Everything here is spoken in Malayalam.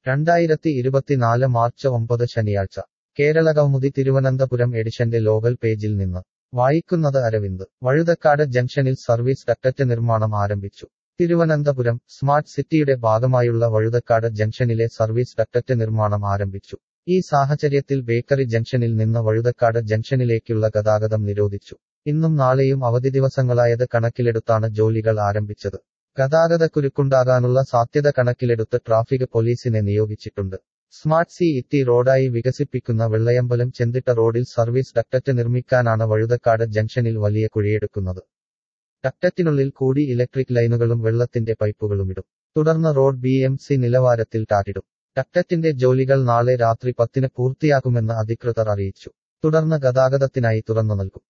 രണ്ടായിരത്തി ഇരുപത്തിനാല് മാർച്ച് ഒമ്പത് ശനിയാഴ്ച കേരള കൗമുദി തിരുവനന്തപുരം എഡിഷന്റെ ലോകൽ പേജിൽ നിന്ന് വായിക്കുന്നത് അരവിന്ദ് വഴുതക്കാട് ജംഗ്ഷനിൽ സർവീസ് ഡക്ടറ്റ് നിർമ്മാണം ആരംഭിച്ചു തിരുവനന്തപുരം സ്മാർട്ട് സിറ്റിയുടെ ഭാഗമായുള്ള വഴുതക്കാട് ജംഗ്ഷനിലെ സർവീസ് ഡക്ടറ്റ് നിർമ്മാണം ആരംഭിച്ചു ഈ സാഹചര്യത്തിൽ ബേക്കറി ജംഗ്ഷനിൽ നിന്ന് വഴുതക്കാട് ജംഗ്ഷനിലേക്കുള്ള ഗതാഗതം നിരോധിച്ചു ഇന്നും നാളെയും അവധി ദിവസങ്ങളായത് കണക്കിലെടുത്താണ് ജോലികൾ ആരംഭിച്ചത് ഗതാഗതക്കുരുക്കുണ്ടാകാനുള്ള സാധ്യത കണക്കിലെടുത്ത് ട്രാഫിക് പോലീസിനെ നിയോഗിച്ചിട്ടുണ്ട് സ്മാർട്ട് സി ഇറ്റി റോഡായി വികസിപ്പിക്കുന്ന വെള്ളയമ്പലം ചെന്തിട്ട റോഡിൽ സർവീസ് ഡക്ടറ്റ് നിർമ്മിക്കാനാണ് വഴുതക്കാട് ജംഗ്ഷനിൽ വലിയ കുഴിയെടുക്കുന്നത് ഡക്ടറ്റിനുള്ളിൽ കൂടി ഇലക്ട്രിക് ലൈനുകളും വെള്ളത്തിന്റെ പൈപ്പുകളുമിടും തുടർന്ന് റോഡ് ബി എം സി നിലവാരത്തിൽ ടാറ്റിടും ഡക്ടറ്റിന്റെ ജോലികൾ നാളെ രാത്രി പത്തിന് പൂർത്തിയാക്കുമെന്ന് അധികൃതർ അറിയിച്ചു തുടർന്ന് ഗതാഗതത്തിനായി തുറന്നു നൽകും